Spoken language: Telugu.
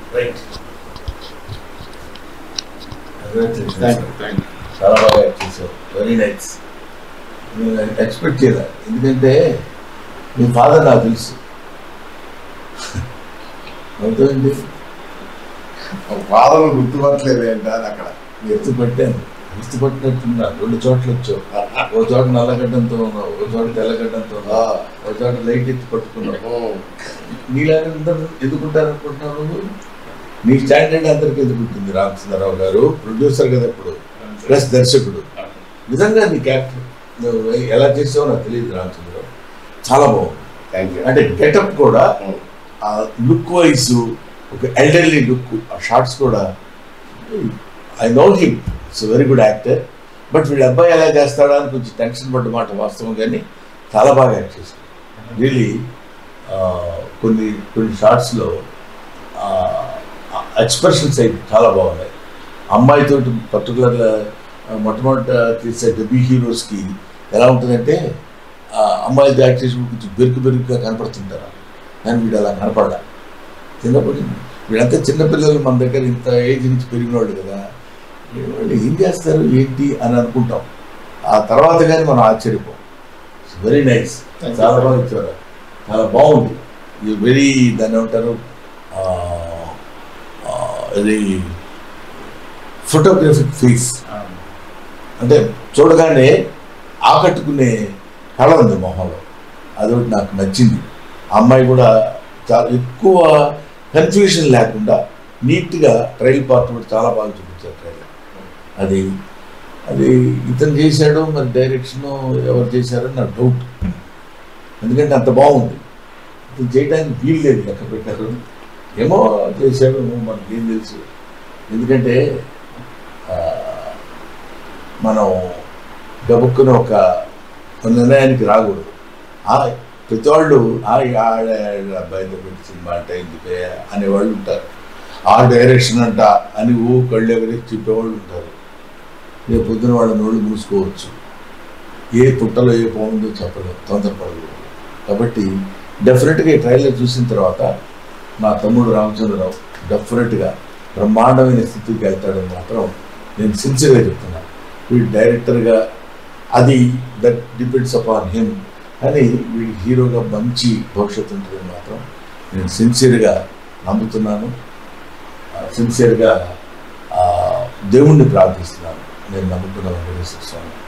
Right thank you thank you చాలా బాగా యాక్ట్ చేసావు వెరీ నైస్ నేను ఎక్స్పెక్ట్ చేయలే ఎందుకంటే మీ ఫాదర్ నాకు తెలుసు అవుతుంది వాదన గుర్తుపట్టలేదు ఏంటి అని అక్కడ ఎత్తుపట్టాను ఎత్తుపట్టినట్టున్నా రెండు చోట్ల వచ్చావు ఓ చోట నల్లగడ్డంతో ఉన్నావు ఓ చోట తెల్లగడ్డంతో ఆ, ఉన్నావు ఓ చోట లైట్ ఎత్తి పట్టుకున్నావు ఉమ్, నీలాగా అందరూ ఎదుర్కొంటారు అనుకుంటున్నావు నువ్వు నీ స్టాండర్డ్ అందరికి ఎదుర్కొంటుంది రామచంద్రరావు గారు ప్రొడ్యూసర్ కదా ఇప్పుడు ప్లస్ దర్శకుడు నిజంగా నీ క్యారెక్టర్ నువ్వు ఎలా చేసావో నాకు తెలియదు రామచంద్రరావు చాలా బాగుంది థ్యాంక్ యూ అంటే గెటప్ కూడా ఉమ్, ఆ లుక్ వైజ్ ఒక ఎల్డర్లీ లుక్ ఆ షార్ట్స్ కూడా I know him it's very good actor but వీళ్ళ అబ్బాయి ఎలా చేస్తాడా అని కొంచెం టెన్షన్ పడ్డ మాట వాస్తవం కానీ చాలా బాగా యాక్ట్ చేశాడు రియలీ కొన్ని కొన్ని షార్ట్స్లో ఎక్స్ప్రెషన్స్ అయితే చాలా బాగున్నాయి అమ్మాయితో పర్టికులర్గా మొట్టమొదట తీసే డెబ్యూ హీరోస్కి ఎలా ఉంటుందంటే ఆ అమ్మాయి యాక్ట్ చేసినప్పుడు కొంచెం బెరుకు బెరుకుగా కనపడుతుంటారు కానీ వీడు అలా కనపడ్డా చిన్నప్పటి వీళ్ళంతా చిన్నపిల్లలు మన దగ్గర ఇంత ఏజ్ నుంచి పెరిగిన వాళ్ళు కదా వీళ్ళు ఏం చేస్తారు ఏంటి అని అనుకుంటాం ఆ తర్వాత కానీ మనం ఆశ్చర్యపోం వెరీ నైస్ Thank you. చాలా బాగా ఇచ్చారు చాలా బాగుంది ఇది వెరీ దాన్ని ఏమంటారు ఆ, ఆ, ఇది ఫోటోగ్రఫిక్ ఫేస్ అంటే చూడగానే ఆకట్టుకునే కళ ఉంది మొహంలో అదొకటి నాకు నచ్చింది ఆ అమ్మాయి కూడా చాలా ఎక్కువ కన్ఫ్యూషన్ లేకుండా నీట్గా ట్రైల్ పార్ట్ కూడా చాలా బాగా చూపించారు ట్రైలర్ అది అది ఇతను చేశాడో మరి డైరెక్షన్ ఎవరు చేశారో నాకు డౌట్ ఎందుకంటే అంత బాగుంది ఇది చేయడానికి వీలు లేదు లెక్క పెట్టారు ఏమో చేశాడు ఏమో మనకి ఏం తెలుసు ఎందుకంటే ఆ, మనం గబుక్కున ఒక నిర్ణయానికి రాకూడదు ఆ ప్రతి వాళ్ళు ఆ ఆడ అబ్బాయితో పెట్టి సినిమా అంటే ఎందుకే అనేవాళ్ళు ఉంటారు ఆ డైరెక్షన్ అంట అని ఊ కళ్ళు ఎగరేసి చెప్పేవాళ్ళు ఉంటారు రేపు పొద్దున వాళ్ళ నోళ్ళు మూసుకోవచ్చు ఏ పుట్టలో ఏ బాగుందో చెప్పలేదు తొందరపడకూడదు కాబట్టి డెఫినెట్గా ఈ ట్రైలర్ చూసిన తర్వాత నా తమ్ముడు రామచంద్రరావు డెఫినెట్గా బ్రహ్మాండమైన స్థితికి వెళ్తాడని మాత్రం నేను సిన్సియర్గా చెప్తున్నాను వీడు డైరెక్టర్గా అది దట్ డిపెండ్స్ అపాన్ హిమ్ కానీ వీడి హీరోగా మంచి భవిష్యత్తు ఉంటుందని మాత్రం నేను సిన్సియర్గా నమ్ముతున్నాను సిన్సియర్గా దేవుణ్ణి ప్రార్థిస్తున్నాను నేను నమ్ముకున్న వెంకటేశ్వర స్వామి